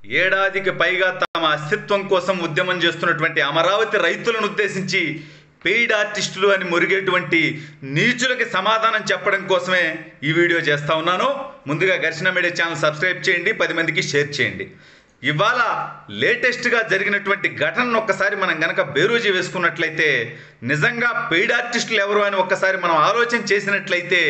ఏడాదికి పైగా తమ అస్తిత్వం కోసం ఉద్యమం చేస్తున్నటువంటి అమరావతి రైతులను ఉద్దేశించి పెయిడ్ ఆర్టిస్టులు అని మురిగేటువంటి నీచులకి సమాధానం చెప్పడం కోసమే ఈ వీడియో చేస్తా ఉన్నాను ముందుగా ఘర్షణ మీడియా ఛానల్ సబ్స్క్రైబ్ చేయండి పది మందికి షేర్ చేయండి ఇవాళ లేటెస్ట్గా జరిగినటువంటి ఘటనను ఒక్కసారి మనం గనక బేరోజీ వేసుకున్నట్లయితే నిజంగా పెయిడ్ ఆర్టిస్టులు ఎవరు అని ఒక్కసారి మనం ఆలోచన చేసినట్లయితే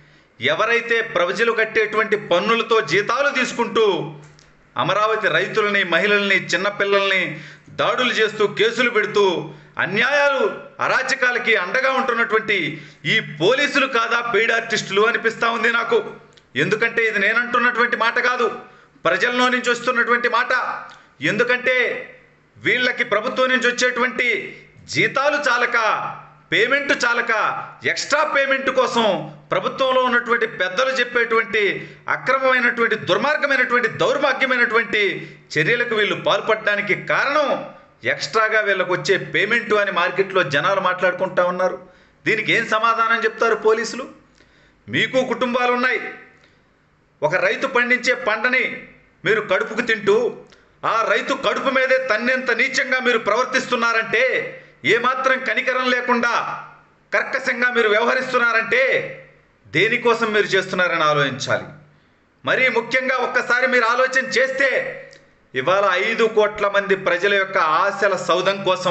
ఎవరైతే ప్రజలు కట్టేటువంటి పన్నులతో జీతాలు తీసుకుంటూ అమరావతి రైతులని మహిళల్ని చిన్నపిల్లల్ని దాడులు చేస్తూ కేసులు పెడుతూ అన్యాయాలు అరాచకాలకి అండగా ఉంటున్నటువంటి ఈ పోలీసులు కాదా పెయిడ్ ఆర్టిస్టులు అనిపిస్తా ఉంది నాకు ఎందుకంటే ఇది నేనంటున్నటువంటి మాట కాదు ప్రజల్లో నుంచి వస్తున్నటువంటి మాట ఎందుకంటే వీళ్ళకి ప్రభుత్వం నుంచి వచ్చేటువంటి జీతాలు చాలక పేమెంట్ చాలక ఎక్స్ట్రా పేమెంట్ కోసం ప్రభుత్వంలో ఉన్నటువంటి పెద్దలు చెప్పేటువంటి అక్రమమైనటువంటి దుర్మార్గమైనటువంటి దౌర్భాగ్యమైనటువంటి చర్యలకు వీళ్ళు పాల్పడడానికి కారణం ఎక్స్ట్రాగా వీళ్ళకు వచ్చే పేమెంట్ అని మార్కెట్లో జనాలు మాట్లాడుకుంటా ఉన్నారు దీనికి ఏం సమాధానం చెప్తారు పోలీసులు మీకు కుటుంబాలు ఉన్నాయి ఒక రైతు పండించే పంటని మీరు కడుపుకు తింటూ ఆ రైతు కడుపు మీదే తన్నెంత నీచంగా మీరు ప్రవర్తిస్తున్నారంటే ఏమాత్రం కనికరం లేకుండా కర్కశంగా మీరు వ్యవహరిస్తున్నారంటే దేనికోసం మీరు చేస్తున్నారని ఆలోచించాలి మరీ ముఖ్యంగా ఒక్కసారి మీరు ఆలోచన చేస్తే ఇవాళ ఐదు కోట్ల మంది ప్రజల యొక్క ఆశల సౌధం కోసం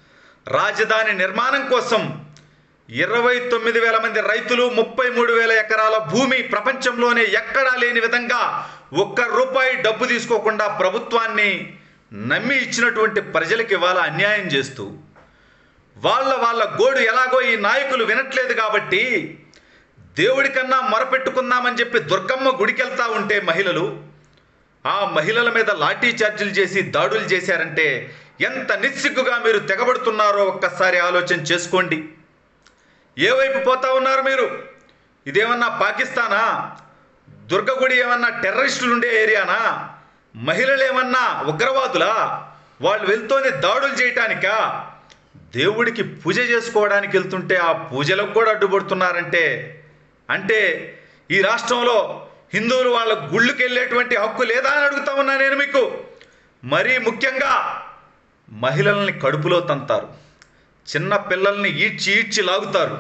రాజధాని నిర్మాణం కోసం ఇరవై తొమ్మిది వేల మంది రైతులు ముప్పై మూడు వేల ఎకరాల భూమి ప్రపంచంలోనే ఎక్కడా లేని విధంగా ఒక్క రూపాయి డబ్బు తీసుకోకుండా ప్రభుత్వాన్ని నమ్మి ఇచ్చినటువంటి ప్రజలకు ఇవాళ అన్యాయం చేస్తూ వాళ్ళ వాళ్ళ గోడు ఎలాగో ఈ నాయకులు వినట్లేదు కాబట్టి దేవుడి కన్నా మొరపెట్టుకుందామని చెప్పి దుర్గమ్మ గుడికెళ్తా ఉంటే మహిళలు ఆ మహిళల మీద లాఠీ చార్జీలు చేసి దాడులు చేశారంటే ఎంత నిస్సిగ్గుగా మీరు తెగబడుతున్నారో ఒక్కసారి ఆలోచన చేసుకోండి ఏ వైపు పోతా ఉన్నారు మీరు ఇదేమన్నా పాకిస్తానా దుర్గగుడి ఏమన్నా టెర్రరిస్టులు ఉండే ఏరియానా మహిళలు ఏమన్నా ఉగ్రవాదులా వాళ్ళు వెళ్తోంది దాడులు చేయటానికా దేవుడికి పూజ చేసుకోవడానికి వెళ్తుంటే ఆ పూజలకు కూడా అడ్డుపడుతున్నారంటే అంటే ఈ రాష్ట్రంలో హిందువులు వాళ్ళ గుళ్ళకి వెళ్ళేటువంటి హక్కు లేదా అని అడుగుతా ఉన్నా నేను మీకు మరీ ముఖ్యంగా మహిళల్ని కడుపులో తంతారు చిన్న పిల్లల్ని ఈడ్చి ఈడ్చి లాగుతారు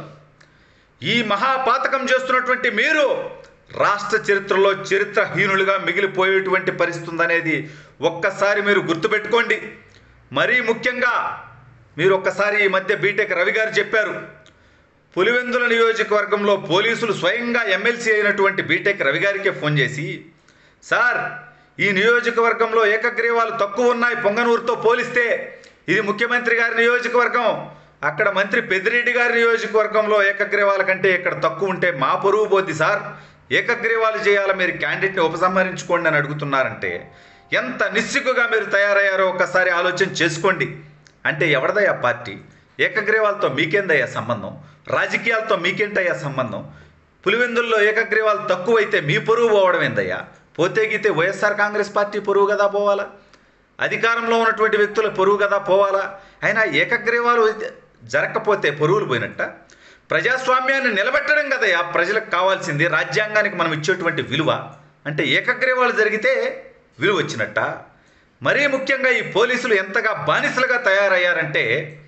ఈ మహాపాతకం చేస్తున్నటువంటి మీరు రాష్ట్ర చరిత్రలో చరిత్రహీనులుగా మిగిలిపోయేటువంటి పరిస్థితి ఉందనేది ఒక్కసారి మీరు గుర్తుపెట్టుకోండి మరీ ముఖ్యంగా మీరు ఒక్కసారి ఈ మధ్య బీటెక్ రవి గారు చెప్పారు పులివెందుల నియోజకవర్గంలో పోలీసులు స్వయంగా ఎమ్మెల్సీ అయినటువంటి బీటెక్ రవి గారికే ఫోన్ చేసి సార్ ఈ నియోజకవర్గంలో ఏకగ్రీవాలు తక్కువ ఉన్నాయి పొంగనూరుతో పోలిస్తే ఇది ముఖ్యమంత్రి గారి నియోజకవర్గం అక్కడ మంత్రి పెద్దిరెడ్డి గారి నియోజకవర్గంలో ఏకగ్రీవాల కంటే ఇక్కడ తక్కువ ఉంటే మా పొరుగు పోద్ది సార్ ఏకగ్రీవాలు చేయాలి మీరు క్యాండిడేట్ని ఉపసంహరించుకోండి అని అడుగుతున్నారంటే ఎంత నిస్సిగ్గుగా మీరు తయారయ్యారో ఒక్కసారి ఆలోచన చేసుకోండి అంటే ఎవరిదయ్యా పార్టీ ఏకగ్రీవాలతో మీకేందయ్యా సంబంధం రాజకీయాలతో మీకేంటయ్యా సంబంధం పులివెందుల్లో ఏకగ్రీవాలు తక్కువైతే మీ పొరుగు పోవడం ఏందయ్యా పోతే గీతే వైఎస్ఆర్ కాంగ్రెస్ పార్టీ పొరుగు కదా పోవాలా అధికారంలో ఉన్నటువంటి వ్యక్తుల పొరుగు కదా పోవాలా అయినా ఏకగ్రీవాలు జరగకపోతే పొరుగులు పోయినట్ట ప్రజాస్వామ్యాన్ని నిలబెట్టడం కదయ్యా ప్రజలకు కావాల్సింది రాజ్యాంగానికి మనం ఇచ్చేటువంటి విలువ అంటే ఏకగ్రీవాలు జరిగితే విలువ వచ్చినట్ట మరీ ముఖ్యంగా ఈ పోలీసులు ఎంతగా బానిసలుగా తయారయ్యారంటే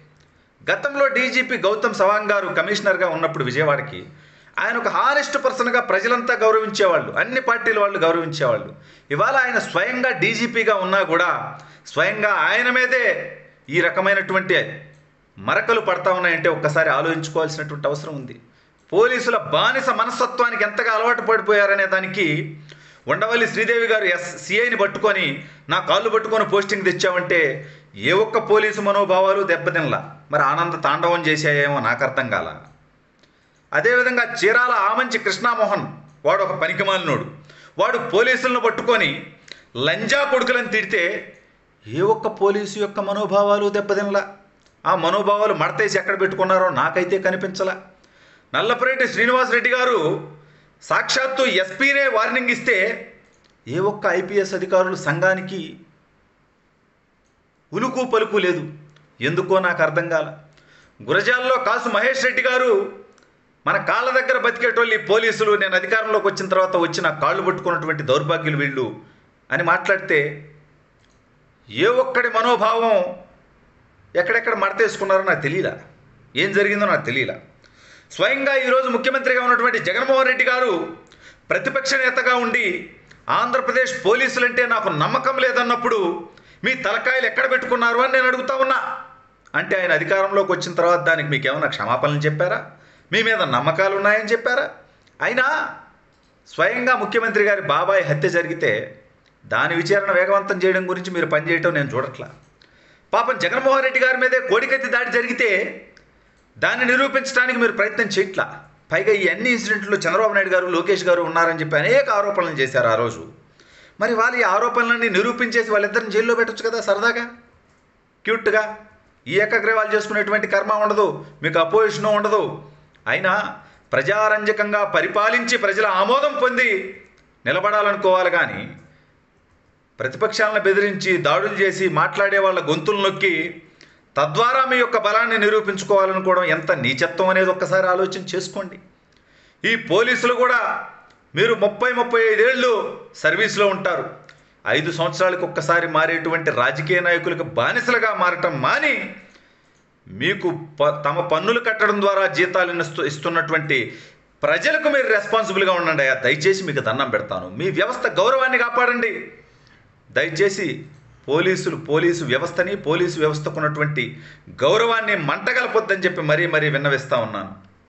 గతంలో డీజీపీ గౌతమ్ సవాంగ్ గారు కమిషనర్గా ఉన్నప్పుడు విజయవాడకి ఆయన ఒక హానెస్ట్ పర్సన్గా ప్రజలంతా గౌరవించేవాళ్ళు అన్ని పార్టీల వాళ్ళు గౌరవించేవాళ్ళు ఇవాళ ఆయన స్వయంగా డీజీపీగా ఉన్నా కూడా స్వయంగా ఆయన మీదే ఈ రకమైనటువంటి మరకలు పడతా ఉన్నాయంటే ఒక్కసారి ఆలోచించుకోవాల్సినటువంటి అవసరం ఉంది పోలీసుల బానిస మనస్తత్వానికి ఎంతగా అలవాటు పడిపోయారనే దానికి ఉండవల్లి శ్రీదేవి గారు ఎస్ సిఐని పట్టుకొని నా కాళ్ళు పట్టుకొని పోస్టింగ్ తెచ్చావంటే ఏ ఒక్క పోలీసు మనోభావాలు దెబ్బతినలా మరి ఆనంద తాండవం చేశాయేమో నాకు అర్థం కాల అదేవిధంగా చీరాల ఆమంచి కృష్ణామోహన్ వాడు ఒక పనికిమాలినోడు వాడు పోలీసులను పట్టుకొని లంజా కొడుకులను తిడితే ఏ ఒక్క పోలీసు యొక్క మనోభావాలు దెబ్బతినలా ఆ మనోభావాలు మడతేసి ఎక్కడ పెట్టుకున్నారో నాకైతే కనిపించలా నల్లపరెడ్డి శ్రీనివాసరెడ్డి గారు సాక్షాత్తు ఎస్పీనే వార్నింగ్ ఇస్తే ఏ ఒక్క ఐపీఎస్ అధికారులు సంఘానికి ఉలుకు పలుకు లేదు ఎందుకో నాకు అర్థం కాల గురజాల్లో కాసు మహేష్ రెడ్డి గారు మన కాళ్ళ దగ్గర బతికేటోళ్ళు ఈ పోలీసులు నేను అధికారంలోకి వచ్చిన తర్వాత వచ్చి నా కాళ్ళు పట్టుకున్నటువంటి దౌర్భాగ్యులు వీళ్ళు అని మాట్లాడితే ఏ ఒక్కడి మనోభావం ఎక్కడెక్కడ మడతేసుకున్నారో నాకు తెలియలా ఏం జరిగిందో నాకు తెలియలా స్వయంగా ఈరోజు ముఖ్యమంత్రిగా ఉన్నటువంటి జగన్మోహన్ రెడ్డి గారు ప్రతిపక్ష నేతగా ఉండి ఆంధ్రప్రదేశ్ పోలీసులంటే నాకు నమ్మకం లేదన్నప్పుడు మీ తలకాయలు ఎక్కడ పెట్టుకున్నారు అని నేను అడుగుతా ఉన్నా అంటే ఆయన అధికారంలోకి వచ్చిన తర్వాత దానికి మీకు ఏమైనా క్షమాపణలు చెప్పారా మీ మీద నమ్మకాలు ఉన్నాయని చెప్పారా అయినా స్వయంగా ముఖ్యమంత్రి గారి బాబాయ్ హత్య జరిగితే దాని విచారణ వేగవంతం చేయడం గురించి మీరు పనిచేయటం నేను చూడట్లా పాపం జగన్మోహన్ రెడ్డి గారి మీదే కోడికత్తి దాడి జరిగితే దాన్ని నిరూపించడానికి మీరు ప్రయత్నం చేయట్లా పైగా ఈ అన్ని ఇన్సిడెంట్లో చంద్రబాబు నాయుడు గారు లోకేష్ గారు ఉన్నారని చెప్పి అనేక ఆరోపణలు చేశారు ఆ రోజు మరి వాళ్ళు ఈ ఆరోపణలన్నీ నిరూపించేసి వాళ్ళిద్దరిని జైల్లో పెట్టొచ్చు కదా సరదాగా క్యూట్గా ఈ ఏకగ్రీవాలు చేసుకునేటువంటి కర్మ ఉండదు మీకు అపోజిషను ఉండదు అయినా ప్రజారంజకంగా పరిపాలించి ప్రజల ఆమోదం పొంది నిలబడాలనుకోవాలి కానీ ప్రతిపక్షాలను బెదిరించి దాడులు చేసి మాట్లాడే వాళ్ళ గొంతులు నొక్కి తద్వారా మీ యొక్క బలాన్ని నిరూపించుకోవాలనుకోవడం ఎంత నీచత్వం అనేది ఒక్కసారి ఆలోచన చేసుకోండి ఈ పోలీసులు కూడా మీరు ముప్పై ముప్పై ఐదేళ్ళు సర్వీస్లో ఉంటారు ఐదు సంవత్సరాలకు ఒక్కసారి మారేటువంటి రాజకీయ నాయకులకు బానిసలుగా మారటం మాని మీకు ప తమ పన్నులు కట్టడం ద్వారా జీతాలు ఇస్తు ఇస్తున్నటువంటి ప్రజలకు మీరు రెస్పాన్సిబుల్గా ఉండండి అయ్యా దయచేసి మీకు దండం పెడతాను మీ వ్యవస్థ గౌరవాన్ని కాపాడండి దయచేసి పోలీసులు పోలీసు వ్యవస్థని పోలీసు వ్యవస్థకు ఉన్నటువంటి గౌరవాన్ని మంటగలపొద్దని చెప్పి మరీ మరీ విన్నవిస్తా ఉన్నాను